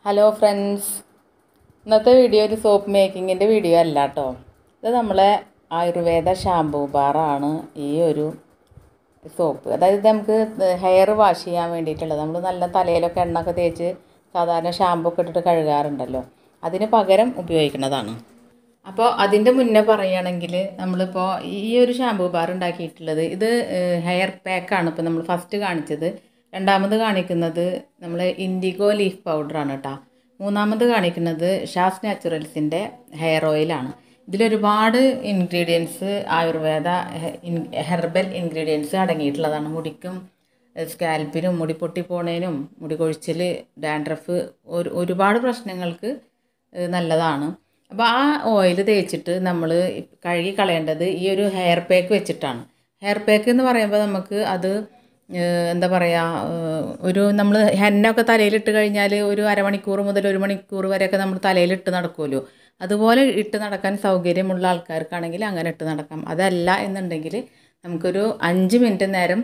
hello friends ഇന്നത്തെ video ഒരു soap മേക്കിങ്ങിൻ്റെ വീഡിയോ അല്ല കേട്ടോ ഇത് നമ്മളെ ആയുർവേദ ഷാംപൂ ബാറാണ് ഈ ഒരു സോപ്പ് അതായത് ഇത് നമുക്ക് ഹെയർ വാഷ് ചെയ്യാൻ വേണ്ടിയിട്ടുള്ളത് നമ്മൾ നല്ല തലയിലൊക്കെ എണ്ണയൊക്കെ തേച്ച് സാധാരണ ഷാമ്പൂ ഒക്കെ ഇട്ടിട്ട് കഴുകാറുണ്ടല്ലോ അതിന് പകരം ഉപയോഗിക്കുന്നതാണ് അപ്പോൾ അതിൻ്റെ മുന്നേ പറയുകയാണെങ്കിൽ നമ്മളിപ്പോൾ ഈ ഒരു ഷാമ്പൂ ബാർ ഉണ്ടാക്കിയിട്ടുള്ളത് ഇത് ഹെയർ പാക്കാണ് ഇപ്പോൾ നമ്മൾ ഫസ്റ്റ് കാണിച്ചത് രണ്ടാമത് കാണിക്കുന്നത് നമ്മൾ ഇൻഡിഗോ ലീഫ് പൗഡറാണ് കേട്ടോ മൂന്നാമത് കാണിക്കുന്നത് ഷാസ് നാച്ചുറൽസിൻ്റെ ഹെയർ ഓയിലാണ് ഇതിലൊരുപാട് ഇൻഗ്രീഡിയൻസ് ആയുർവേദ ഹെർബൽ ഇൻഗ്രീഡിയൻസ് അടങ്ങിയിട്ടുള്ളതാണ് മുടിക്കും സ്കാൽപ്പിനും മുടി പൊട്ടിപ്പോണേനും മുടി കൊഴിച്ചിൽ ഡാൻഡ്രഫ് ഒരു ഒരുപാട് പ്രശ്നങ്ങൾക്ക് നല്ലതാണ് അപ്പോൾ ആ ഓയിൽ തേച്ചിട്ട് നമ്മൾ കഴുകി കളയേണ്ടത് ഈ ഒരു ഹെയർ പാക്ക് വെച്ചിട്ടാണ് ഹെയർ പാക്ക് എന്ന് പറയുമ്പോൾ നമുക്ക് അത് എന്താ പറയുക ഒരു നമ്മൾ ഹെന്നൊക്കെ തലയിലിട്ട് കഴിഞ്ഞാൽ ഒരു അരമണിക്കൂർ മുതൽ ഒരു മണിക്കൂർ വരെയൊക്കെ നമ്മൾ തലയിലിട്ട് നടക്കുമല്ലോ അതുപോലെ ഇട്ട് നടക്കാൻ സൗകര്യമുള്ള ആൾക്കാർക്കാണെങ്കിൽ അങ്ങനെ ഇട്ട് നടക്കാം അതല്ല എന്നുണ്ടെങ്കിൽ നമുക്കൊരു അഞ്ച് മിനിറ്റ് നേരം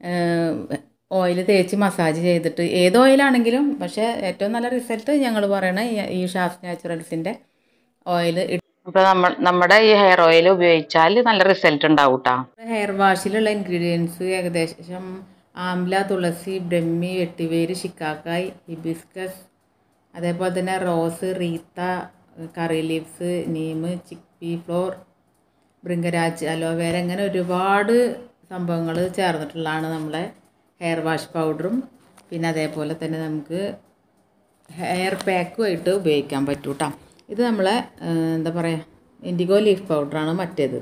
ഓയിൽ തേച്ച് മസാജ് ചെയ്തിട്ട് ഏത് ഓയിലാണെങ്കിലും പക്ഷേ ഏറ്റവും നല്ല റിസൾട്ട് ഞങ്ങൾ പറയണ ഈ ഷാസ് നാച്ചുറൽസിൻ്റെ ഓയിൽ അപ്പോൾ നമ്മൾ നമ്മുടെ ഈ ഹെയർ ഓയിൽ ഉപയോഗിച്ചാൽ നല്ല റിസൾട്ട് ഉണ്ടാവും കേട്ടോ ഹെയർ വാഷിലുള്ള ഇൻഗ്രീഡിയൻസ് ഏകദേശം ആംല തുളസി ബ്രഹ്മി വെട്ടിവേര് ശിക്കാക്കായ് ഹിബിസ്കസ് അതേപോലെ തന്നെ rose reetha curry leaves neem chickpea flour bhringraj aloe vera അങ്ങനെ ഒരുപാട് സംഭവങ്ങൾ ചേർന്നിട്ടുള്ളതാണ് നമ്മളെ ഹെയർ വാഷ് പൗഡറും പിന്നെ അതേപോലെ തന്നെ നമുക്ക് ഹെയർ പാക്കുമായിട്ട് ഉപയോഗിക്കാൻ പറ്റും കേട്ടോ ഇത് നമ്മളെ എന്താ പറയുക ഇൻഡിഗോ ലീഫ് പൗഡറാണ് മറ്റേത്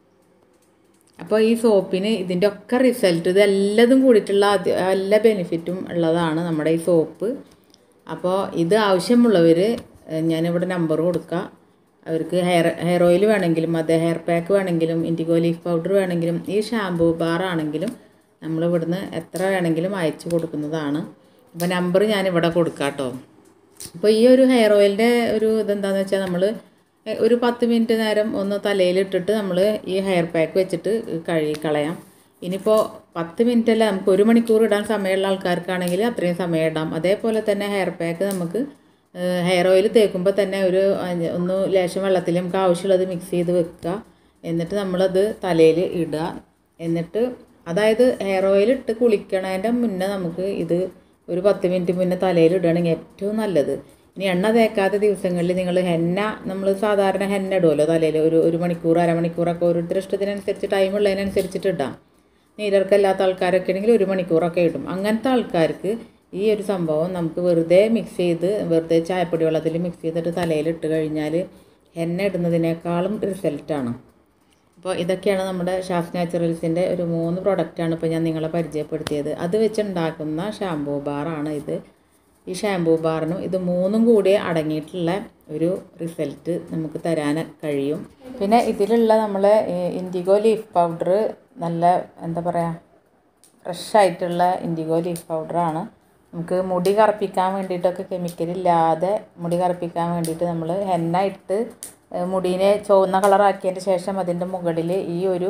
അപ്പോൾ ഈ സോപ്പിന് ഇതിൻ്റെ ഒക്കെ റിസൾട്ട് ഇത് എല്ലാതും കൂടിയിട്ടുള്ള എല്ലാ ബെനിഫിറ്റും ഉള്ളതാണ് നമ്മുടെ ഈ സോപ്പ് അപ്പോൾ ഇത് ആവശ്യമുള്ളവർ ഞാനിവിടെ നമ്പർ കൊടുക്കാം അവർക്ക് ഹെയർ ഹെയർ ഓയിൽ വേണമെങ്കിലും അതെ ഹെയർ പാക്ക് വേണമെങ്കിലും ഇൻഡിഗോ ലീഫ് പൗഡർ വേണമെങ്കിലും ഈ ഷാമ്പൂ ബാർ ആണെങ്കിലും നമ്മൾ ഇവിടുന്ന് എത്ര വേണമെങ്കിലും അയച്ചു കൊടുക്കുന്നതാണ് അപ്പോൾ നമ്പർ ഞാനിവിടെ കൊടുക്കാം കേട്ടോ അപ്പോൾ ഈ ഒരു ഹെയർ ഓയിലിൻ്റെ ഒരു ഇതെന്താണെന്ന് വെച്ചാൽ നമ്മൾ ഒരു പത്ത് മിനിറ്റ് നേരം ഒന്ന് തലയിലിട്ടിട്ട് നമ്മൾ ഈ ഹെയർ പാക്ക് വെച്ചിട്ട് കഴുകി കളയാം ഇനിയിപ്പോൾ പത്ത് മിനിറ്റ് അല്ല നമുക്ക് ഒരു മണിക്കൂർ ഇടാൻ സമയമുള്ള ആൾക്കാർക്കാണെങ്കിൽ അത്രയും സമയം ഇടാം അതേപോലെ തന്നെ ഹെയർ പാക്ക് നമുക്ക് ഹെയർ ഓയിൽ തേക്കുമ്പോൾ തന്നെ ഒരു ഒന്ന് ലേശം വെള്ളത്തിൽ നമുക്ക് ആവശ്യമുള്ളത് മിക്സ് ചെയ്ത് വെക്കുക എന്നിട്ട് നമ്മളത് തലയിൽ ഇടുക എന്നിട്ട് അതായത് ഹെയർ ഓയിൽ ഇട്ട് കുളിക്കണതിൻ്റെ മുന്നേ നമുക്ക് ഇത് ഒരു പത്ത് മിനിറ്റ് മുന്നേ തലയിൽ ഇടുകയാണെങ്കിൽ ഏറ്റവും നല്ലത് ഇനി എണ്ണ തേക്കാത്ത ദിവസങ്ങളിൽ നിങ്ങൾ ഹെന്ന നമ്മൾ സാധാരണ ഹെന്ന ഇടുമല്ലോ തലയിൽ ഒരു ഒരു മണിക്കൂർ അരമണിക്കൂറൊക്കെ ഓരോരുത്തരുടെ ഇഷ്ടത്തിനനുസരിച്ച് ടൈം ഉള്ളതിനനുസരിച്ചിട്ട് ഇടാം നീരിറക്കമില്ലാത്ത ആൾക്കാരൊക്കെ ആണെങ്കിൽ ഒരു മണിക്കൂറൊക്കെ ഇടും അങ്ങനത്തെ ആൾക്കാർക്ക് ഈ ഒരു സംഭവം നമുക്ക് വെറുതെ മിക്സ് ചെയ്ത് വെറുതെ ചായപ്പൊടി വെള്ളത്തിൽ മിക്സ് ചെയ്തിട്ട് തലയിൽ ഇട്ട് കഴിഞ്ഞാൽ ഹെന്ന ഇടുന്നതിനേക്കാളും റിസൾട്ടാണ് അപ്പോൾ ഇതൊക്കെയാണ് നമ്മുടെ ഷാഫ് നാച്ചുറൽസിൻ്റെ ഒരു മൂന്ന് പ്രൊഡക്റ്റാണ് ഇപ്പോൾ ഞാൻ നിങ്ങളെ പരിചയപ്പെടുത്തിയത് അത് വെച്ചുണ്ടാക്കുന്ന ഷാംപൂ ബാറാണ് ഇത് ഈ ഷാംപൂ ബാറിനും ഇത് മൂന്നും കൂടി അടങ്ങിയിട്ടുള്ള ഒരു റിസൾട്ട് നമുക്ക് തരാൻ കഴിയും പിന്നെ ഇതിലുള്ള നമ്മളെ ഇൻഡിഗോ ലീഫ് പൗഡർ നല്ല എന്താ പറയുക ഫ്രഷ് ആയിട്ടുള്ള ഇൻഡിഗോ ലീഫ് പൗഡറാണ് നമുക്ക് മുടി കറുപ്പിക്കാൻ വേണ്ടിയിട്ടൊക്കെ കെമിക്കലില്ലാതെ മുടി കറുപ്പിക്കാൻ വേണ്ടിയിട്ട് നമ്മൾ ഹെന്ന ഇട്ട് മുടീനെ ചുവന്ന കളറാക്കിയതിന് ശേഷം അതിൻ്റെ മുകളിൽ ഈ ഒരു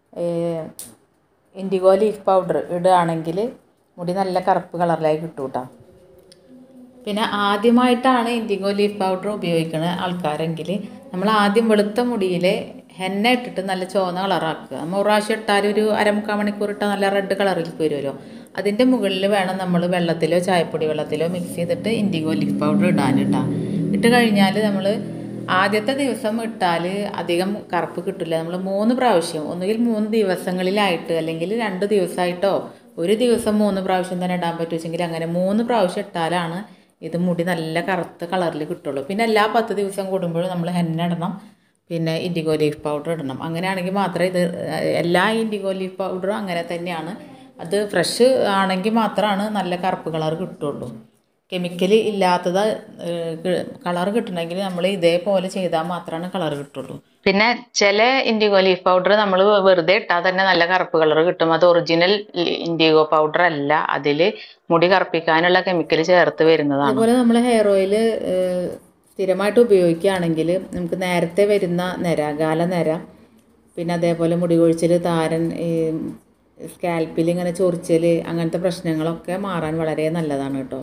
ഇൻഡിഗോ ലീഫ് പൗഡർ ഇടുകയാണെങ്കിൽ മുടി നല്ല കറുപ്പ് കളറിലായി കിട്ടും കേട്ടോ പിന്നെ ആദ്യമായിട്ടാണ് ഇൻഡിഗോ ലീഫ് പൗഡർ ഉപയോഗിക്കുന്ന ആൾക്കാരെങ്കിൽ നമ്മൾ ആദ്യം വെളുത്ത മുടിയിൽ ഹെന്ന ഇട്ടിട്ട് നല്ല ചുവന്ന കളറാക്കുക നമ്മൾ ഒരു പ്രാവശ്യം ഇട്ടാൽ ഒരു അരമുക്കാൽ മണിക്കൂർ ഇട്ടാൽ നല്ല റെഡ് കളറിൽ വരുമല്ലോ അതിൻ്റെ മുകളിൽ വേണം നമ്മൾ വെള്ളത്തിലോ ചായപ്പൊടി വെള്ളത്തിലോ മിക്സ് ചെയ്തിട്ട് ഇൻഡിഗോ ലീഫ് പൗഡർ ഇടാനിട്ടാ ഇട്ട് കഴിഞ്ഞാൽ നമ്മൾ ആദ്യത്തെ ദിവസം ഇട്ടാൽ അധികം കറുപ്പ് കിട്ടില്ല നമ്മൾ മൂന്ന് പ്രാവശ്യം ഒന്നുകിൽ മൂന്ന് ദിവസങ്ങളിലായിട്ട് അല്ലെങ്കിൽ രണ്ട് ദിവസമായിട്ടോ ഒരു ദിവസം മൂന്ന് പ്രാവശ്യം തന്നെ ഇടാൻ പറ്റുമെങ്കിൽ അങ്ങനെ മൂന്ന് പ്രാവശ്യം ഇട്ടാലാണ് ഇത് മുടി നല്ല കറുത്ത കളറിൽ കിട്ടുള്ളൂ പിന്നെ എല്ലാ പത്ത് ദിവസം കൂടുമ്പോഴും നമ്മൾ ഹെന്ന ഇടണം പിന്നെ ഇൻഡിഗോ ലീഫ് പൗഡർ ഇടണം അങ്ങനെയാണെങ്കിൽ മാത്രമേ ഇത് എല്ലാ ഇൻഡിഗോ ലീഫ് പൗഡറും അങ്ങനെ തന്നെയാണ് അത് ഫ്രഷ് ആണെങ്കിൽ മാത്രമാണ് നല്ല കറുപ്പ് കളർ കിട്ടുള്ളൂ കെമിക്കൽ ഇല്ലാത്തത് കളർ കിട്ടണമെങ്കിൽ നമ്മൾ ഇതേപോലെ ചെയ്താൽ മാത്രമാണ് കളർ കിട്ടുള്ളൂ പിന്നെ ചില ഇൻഡിഗോ ലീഫ് പൗഡർ നമ്മൾ വെറുതെ ഇട്ടാൽ തന്നെ നല്ല കറുപ്പ് കളർ കിട്ടും അത് ഒറിജിനൽ ഇൻഡിഗോ പൗഡർ അല്ല അതിൽ മുടി കറുപ്പിക്കാനുള്ള കെമിക്കൽ ചേർത്ത് വരുന്നതാണ് അതുപോലെ നമ്മൾ ഹെയർ ഓയിൽ സ്ഥിരമായിട്ട് ഉപയോഗിക്കുകയാണെങ്കിൽ നമുക്ക് നേരത്തെ വരുന്ന നിര കാല നിര പിന്നെ അതേപോലെ മുടി കൊഴിച്ചിൽ താരൻ സ്കാൽപ്പിൽ ഇങ്ങനെ ചൊറിച്ചൽ അങ്ങനത്തെ പ്രശ്നങ്ങളൊക്കെ മാറാൻ വളരെ നല്ലതാണ് കേട്ടോ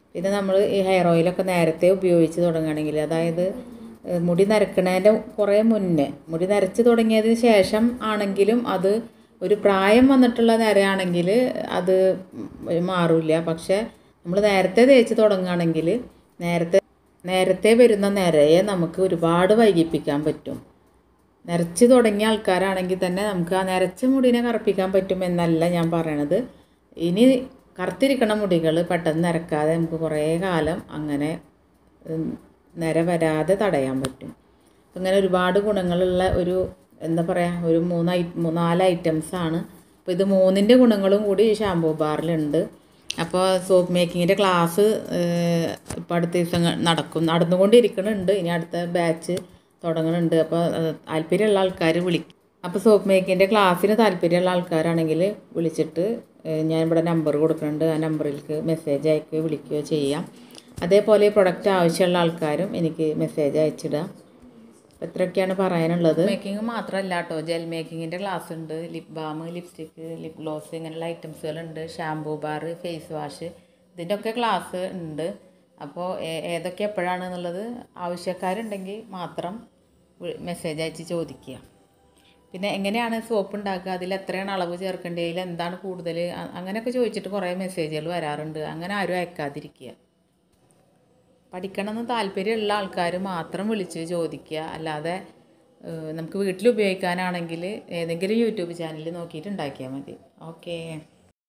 പിന്നെ നമ്മൾ ഈ ഹെയർ ഓയിലൊക്കെ നേരത്തെ ഉപയോഗിച്ച് തുടങ്ങുകയാണെങ്കിൽ അതായത് ഏഹ് മുടി നരക്കണേൻ്റെ കുറേ മുന്നേ മുടി നരച്ച് തുടങ്ങിയതിന് ശേഷം ആണെങ്കിലും അത് ഒരു പ്രായം വന്നിട്ടുള്ള നരയാണെങ്കിൽ അത് മാറില്ല പക്ഷേ നമ്മൾ നേരത്തെ തേച്ച് തുടങ്ങുകയാണെങ്കിൽ നേരത്തെ നേരത്തെ വരുന്ന നിരയെ നമുക്ക് ഒരുപാട് വൈകിപ്പിക്കാൻ പറ്റും നരച്ച് തുടങ്ങിയ ആൾക്കാരാണെങ്കിൽ തന്നെ നമുക്ക് ആ നരച്ച മുടിനെ കറുപ്പിക്കാൻ പറ്റും എന്നല്ല ഞാൻ പറയണത് ഇനി കറുത്തിരിക്കണ മുടികൾ പെട്ടെന്ന് നരക്കാതെ നമുക്ക് കുറേ കാലം അങ്ങനെ ഉം, നിര വരാതെ തടയാൻ പറ്റും അങ്ങനെ ഒരുപാട് ഗുണങ്ങളുള്ള ഒരു എന്താ പറയുക ഒരു മൂന്ന് ഐ മൂ- നാല് ഐറ്റംസാണ് അപ്പോൾ ഇത് മൂന്നിൻ്റെ ഗുണങ്ങളും കൂടി ഈ ഷാമ്പൂ ബാറിലുണ്ട് അപ്പോൾ സോപ്പ് മേക്കിങ്ങിൻ്റെ ക്ലാസ് ഇപ്പോൾ അടുത്ത ദിവസം നടക്കും നടന്നുകൊണ്ടിരിക്കുന്നുണ്ട് ഇനി അടുത്ത ബാച്ച് തുടങ്ങുന്നുണ്ട് അപ്പോൾ അത് താല്പര്യമുള്ള ആൾക്കാർ വിളിക്കും അപ്പോൾ സോപ്പ് മേക്കിങ്ങിൻ്റെ ക്ലാസ്സിന് താല്പര്യമുള്ള ആൾക്കാരാണെങ്കിൽ വിളിച്ചിട്ട് ഏഹ് ഞാൻ ഇവിടെ നമ്പർ കൊടുക്കുന്നുണ്ട് ആ നമ്പറിലേക്ക് മെസ്സേജ് അയക്കുകയോ വിളിക്കുകയോ ചെയ്യാം അതേപോലെ ഈ പ്രൊഡക്റ്റ് ആവശ്യമുള്ള ആൾക്കാരും എനിക്ക് മെസ്സേജ് അയച്ചിടുക അപ്പോൾ ഇത്രയൊക്കെയാണ് പറയാനുള്ളത് മേക്കിംഗ് മാത്രമല്ല കേട്ടോ ജെൽ മേക്കിങ്ങിൻ്റെ ക്ലാസ് ഉണ്ട് lip balm lipstick lip gloss ഇങ്ങനെയുള്ള ഐറ്റംസുകളുണ്ട് ഷാംപൂ ബാർ ഫേസ് വാഷ് ഇതിൻ്റെ ഒക്കെ ക്ലാസ് ഉണ്ട് അപ്പോൾ ഏ- ഏതൊക്കെ എപ്പോഴാണ് എന്നുള്ളത് ആവശ്യക്കാരുണ്ടെങ്കിൽ മാത്രം മെസ്സേജ് അയച്ച് ചോദിക്കുക പിന്നെ എങ്ങനെയാണ് സോപ്പ് ഉണ്ടാക്കുക അതിൽ എത്രയാണ് അളവ് ചേർക്കേണ്ടത് അതിൽ എന്താണ് കൂടുതൽ അ- അങ്ങനെയൊക്കെ ചോദിച്ചിട്ട് കുറേ മെസ്സേജുകൾ വരാറുണ്ട് അങ്ങനെ ആരും അയക്കാതിരിക്കുക പഠിക്കണമെന്ന് താല്പര്യമുള്ള ആൾക്കാർ മാത്രം വിളിച്ച് ചോദിക്കുക അല്ലാതെ ഏഹ്, നമുക്ക് വീട്ടിൽ ഉപയോഗിക്കാനാണെങ്കിൽ ഏതെങ്കിലും യൂട്യൂബ് ചാനൽ നോക്കിയിട്ട് ഉണ്ടാക്കിയാൽ മതി ഓക്കേ